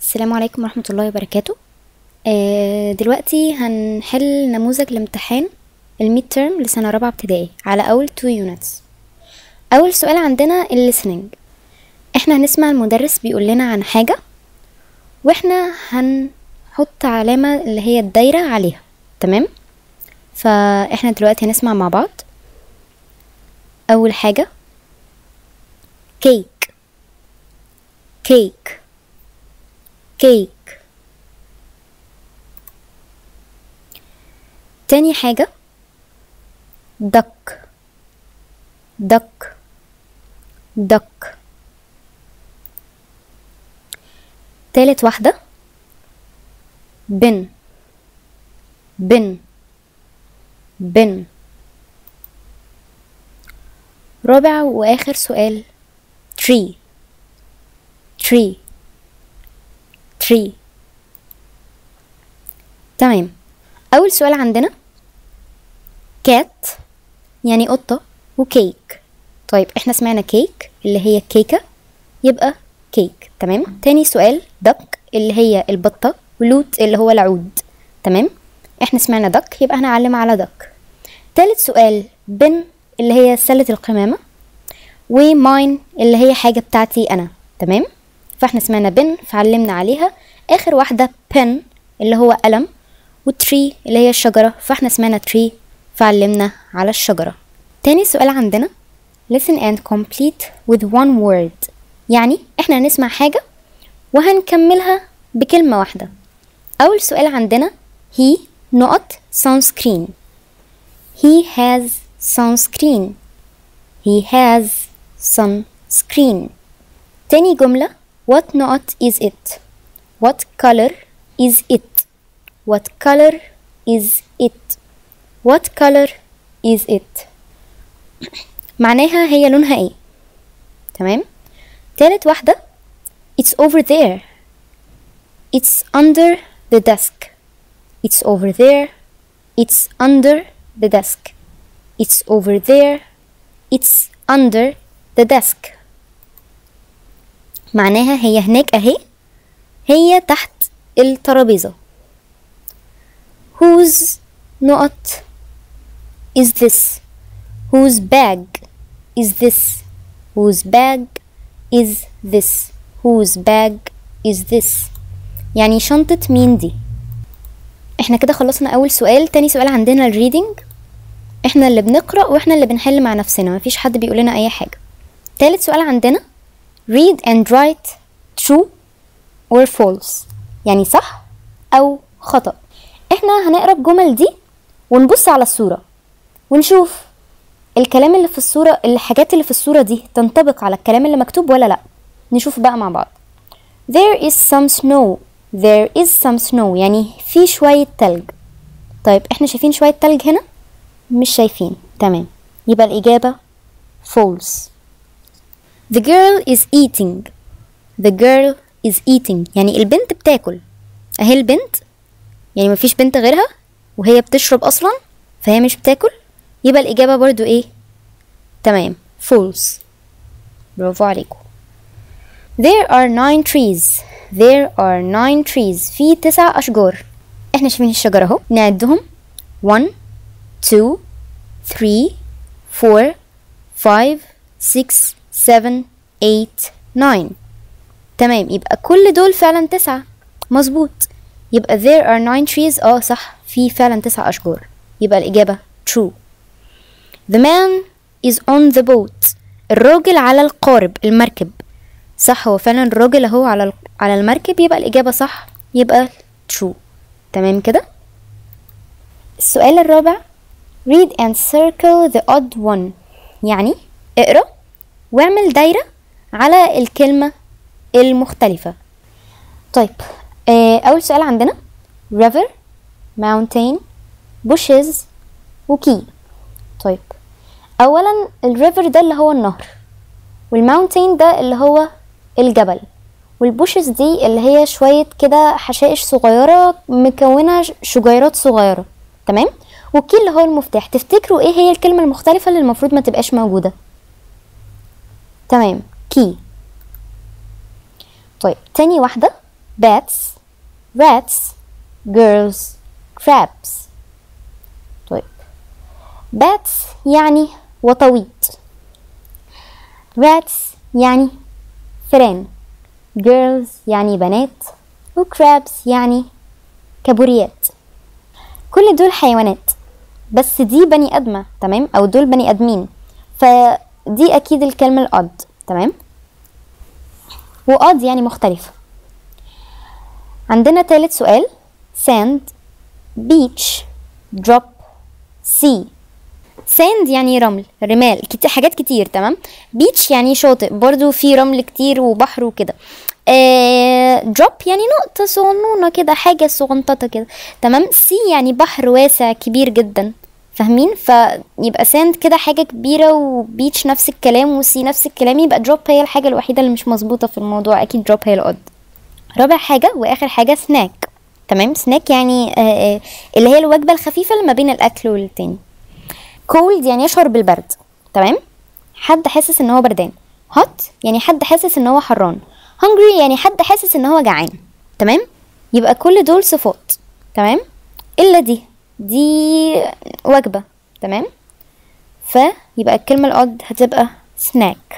السلام عليكم ورحمة الله وبركاته آه، دلوقتي هنحل نموذج الامتحان الميد ترم لسنة رابعة ابتدائي على أول تو يونتس أول سؤال عندنا الليسننج احنا هنسمع المدرس بيقول لنا عن حاجة واحنا هنحط علامة اللي هي الدايرة عليها تمام فاحنا دلوقتي هنسمع مع بعض أول حاجة كيك كيك كيك تاني حاجة دك دك دك تالت واحدة بن بن بن رابع وآخر سؤال tree tree tree تمام أول سؤال عندنا كات يعني قطة وكيك طيب احنا سمعنا كيك اللي هي كيكة يبقى كيك تمام تاني سؤال دك اللي هي البطة ولوت اللي هو العود تمام احنا سمعنا دك يبقى هنعلم على دك تالت سؤال بن اللي هي سلة القمامة وماين اللي هي حاجة بتاعتي أنا تمام فاحنا سمعنا بن فعلمنا عليها آخر واحدة بن اللي هو قلم وتري اللي هي الشجرة فاحنا سمعنا تري فعلمنا على الشجرة تاني سؤال عندنا listen and complete with one word يعني احنا هنسمع حاجة وهنكملها بكلمة واحدة أول سؤال عندنا he not sunscreen he has sunscreen he has sunscreen تاني جملة what not is it what color is it what color is it what color is it معناها هي لونها ايه تمام تالت واحدة it's over there it's under the desk it's over there it's under the desk it's over there it's under the desk معناها هي هناك اهي هي تحت الترابيزة whose نقط is this whose bag is this whose bag is this whose bag is this يعني شنطة مين دي احنا كده خلصنا اول سؤال تاني سؤال عندنا الريدنج احنا اللي بنقرأ واحنا اللي بنحل مع نفسنا مفيش حد بيقول لنا اي حاجة تالت سؤال عندنا read and write true or false يعني صح او خطأ احنا هنقرا الجمل دي ونبص على الصورة ونشوف الكلام اللي في الصورة الحاجات اللي في الصورة دي تنطبق على الكلام اللي مكتوب ولا لا نشوف بقى مع بعض there is some snow there is some snow يعني في شوية تلج طيب احنا شايفين شوية تلج هنا مش شايفين تمام يبقى الإجابة false the girl is eating the girl is eating يعني البنت بتاكل اهي البنت يعني مفيش بنت غيرها وهي بتشرب اصلا فهي مش بتاكل يبقى الاجابه برضو ايه تمام false برافو عليكم there are nine trees there are nine trees في تسع اشجار احنا شايفين الشجره اهو نعدهم 1 2 3 4 5 6 7 8 9 تمام يبقى كل دول فعلا تسعة مظبوط يبقى there are nine trees اه صح في فعلا تسع أشجار يبقى الإجابة true the man is on the boat الراجل على القارب المركب صح هو فعلا الراجل اهو على ال- على المركب يبقى الإجابة صح يبقى true تمام كده السؤال الرابع read and circle the odd one يعني اقرأ واعمل دايرة على الكلمة المختلفة طيب آه، أول سؤال عندنا river mountain bushes وكي طيب أولا الريفر ده اللي هو النهر والماونتين ده اللي هو الجبل والبوشز دي اللي هي شوية كده حشائش صغيرة مكونة ش- شجيرات صغيرة تمام والكي اللي هو المفتاح تفتكروا ايه هي الكلمة المختلفة اللي المفروض ما تبقاش موجودة تمام كي طيب تاني واحدة bats rats girls crabs طيب bats يعني وطويط rats يعني فئران girls يعني بنات و crabs يعني كابوريات كل دول حيوانات بس دي بني ادمه تمام او دول بني ادمين فدي اكيد الكلمه الأد تمام وأد يعني مختلفه عندنا تالت سؤال sand beach drop sea sand يعني رمل رمال كتير حاجات كتير تمام beach يعني شاطئ برضو في رمل كتير وبحر وكده آه drop يعني نقطة صغنونة كده حاجة صغنططة كده تمام sea يعني بحر واسع كبير جدا فاهمين فيبقى ساند كده حاجة كبيرة وبيتش نفس الكلام وسي نفس الكلام يبقى دروب هي الحاجة الوحيدة اللي مش مظبوطة في الموضوع أكيد دروب هي الأد رابع حاجة وآخر حاجة سناك تمام سناك يعني آه آه اللي هي الوجبة الخفيفة اللي ما بين الأكل والتاني cold يعني يشعر بالبرد تمام حد حاسس ان هو بردان hot يعني حد حاسس ان هو حران hungry يعني حد حاسس ان هو جعان تمام يبقى كل دول صفات تمام الا دي دي وجبة تمام فيبقى الكلمة الأد هتبقى snack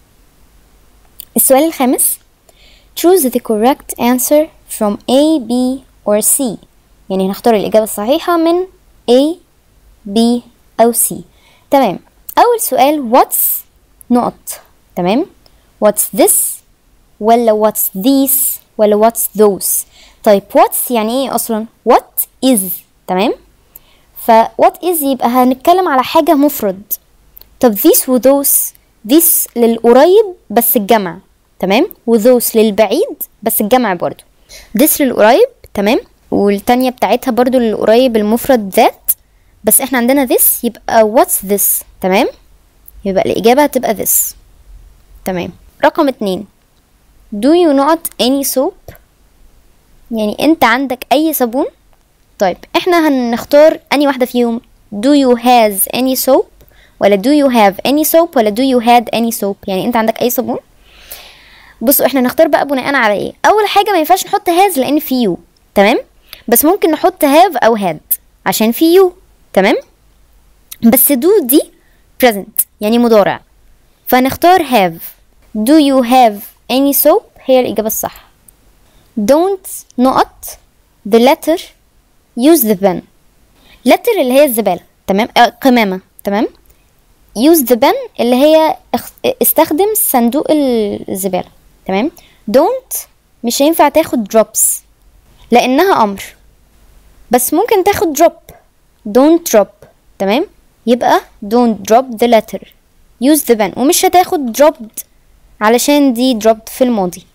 السؤال الخامس choose the correct answer from A, B or C يعني نختار الإجابة الصحيحة من A, B أو C تمام أول سؤال what's نقط تمام what's this ولا what's these ولا what's those طيب what's يعني ايه أصلا what is تمام ف what is يبقى هنتكلم على حاجة مفرد طب this و those this للقريب بس الجمع تمام و those للبعيد بس الجمع برضو this للقريب تمام والتانية بتاعتها برضو للقريب المفرد ذات بس احنا عندنا this يبقى what's this تمام يبقى الإجابة هتبقى this تمام رقم اتنين do you not any soap يعني انت عندك اي صابون طيب احنا هنختار اني واحدة فيهم do you has any soap ولا do you have any soap ولا do you had any soap يعني انت عندك اي صابون بصوا احنا نختار بقى بناء على ايه اول حاجة ما ينفعش نحط has لان في يو تمام بس ممكن نحط have او had عشان في يو تمام بس do دي present يعني مضارع فنختار have do you have any soap هي الإجابة الصح don't نقط the letter use the pen letter اللي هي الزبالة تمام آه قمامة تمام use the pen اللي هي اخ- استخدم صندوق الزبالة تمام don't مش هينفع تاخد drops لأنها أمر بس ممكن تاخد drop don't drop تمام يبقى don't drop the letter use the pen ومش هتاخد dropped علشان دي dropped في الماضي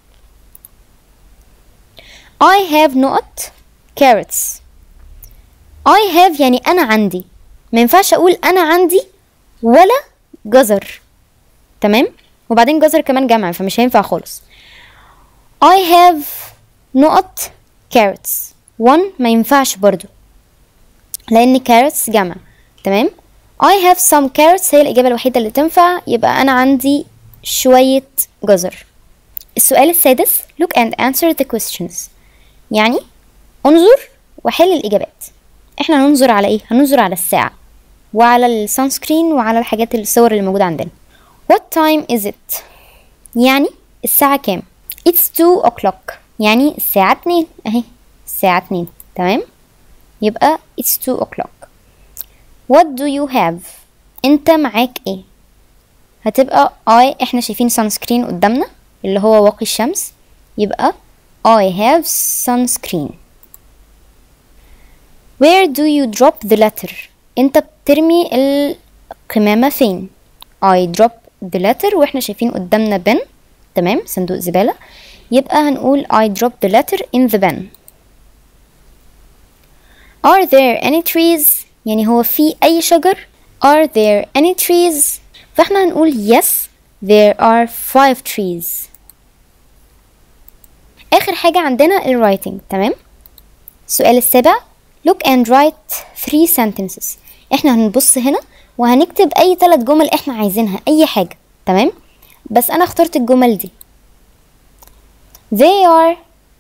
I have نقط carrots I have يعني أنا عندي ما ينفعش أقول أنا عندي ولا جزر تمام وبعدين جزر كمان جمع فمش هينفع خالص I have نقط carrots one ما ينفعش برضو لأن carrots جمع تمام I have some carrots هي الإجابة الوحيدة اللي تنفع يبقى أنا عندي شوية جزر السؤال السادس look and answer the questions يعني انظر وحل الإجابات احنا هننظر على ايه هننظر على الساعة وعلى السان سكرين وعلى الحاجات الصور اللي موجودة عندنا what time is it يعني الساعة كام it's two o'clock يعني الساعة اتنين اهي الساعة اتنين تمام يبقى it's two o'clock what do you have انت معاك ايه هتبقى I احنا شايفين سان سكرين قدامنا اللي هو واقي الشمس يبقى I have sunscreen Where do you drop the letter انت بترمي القمامة فين I drop the letter واحنا شايفين قدامنا bin تمام صندوق زبالة يبقى هنقول I drop the letter in the bin Are there any trees يعني هو في أي شجر Are there any trees فاحنا هنقول yes there are five trees آخر حاجة عندنا ال writing تمام السؤال السابع look and write three sentences احنا هنبص هنا وهنكتب أي ثلاث جمل احنا عايزينها أي حاجة تمام بس أنا اخترت الجمل دي they are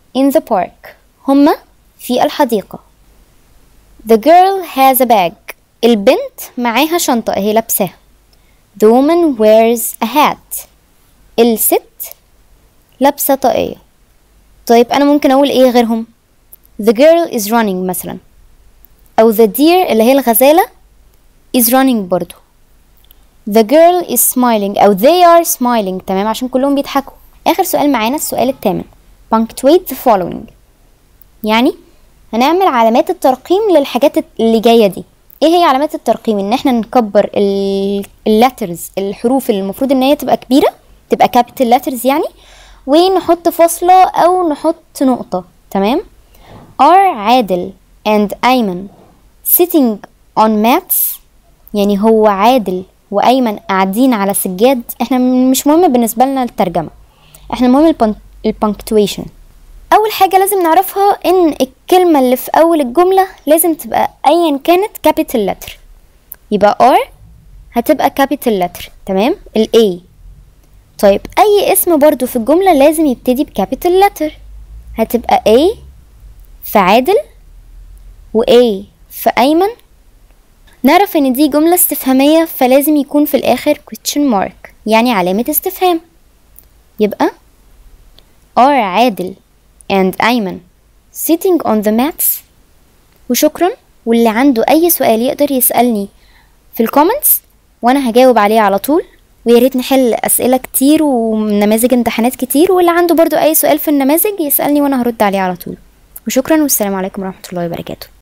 in the park هما في الحديقة The girl has a bag البنت معاها شنطة اهي لابساها The woman wears a hat الست لابسة طاقية طيب أنا ممكن أقول إيه غيرهم The girl is running مثلا أو the deer اللي هي الغزالة is running برضو The girl is smiling أو they are smiling تمام عشان كلهم بيضحكوا آخر سؤال معانا السؤال الثامن punctuate the following يعني هنعمل علامات الترقيم للحاجات اللي جاية دي ايه هي علامات الترقيم ان احنا نكبر اللترز الحروف اللي المفروض ان هي تبقى كبيرة تبقى capital letters يعني ونحط فاصلة او نحط نقطة تمام are عادل and أيمن sitting on mats يعني هو عادل وأيمن قاعدين على سجاد احنا مش مهم بالنسبة لنا الترجمة احنا المهم البنكتويشن أول حاجة لازم نعرفها إن الكلمة اللي في أول الجملة لازم تبقى أيا كانت capital letter يبقى R هتبقى capital letter تمام ال A طيب أي اسم برضو في الجملة لازم يبتدي بكابيتال letter هتبقى A في عادل و A في أيمن نعرف إن دي جملة استفهامية فلازم يكون في الآخر question mark يعني علامة استفهام يبقى are عادل and أيمن sitting on the mats وشكرا واللي عنده أي سؤال يقدر يسألني في الكومنتس وأنا هجاوب عليه على طول ويا ريت نحل أسئلة كتير ونماذج امتحانات كتير واللي عنده برضو أي سؤال في النماذج يسألني وأنا هرد عليه على طول وشكرا والسلام عليكم ورحمة الله وبركاته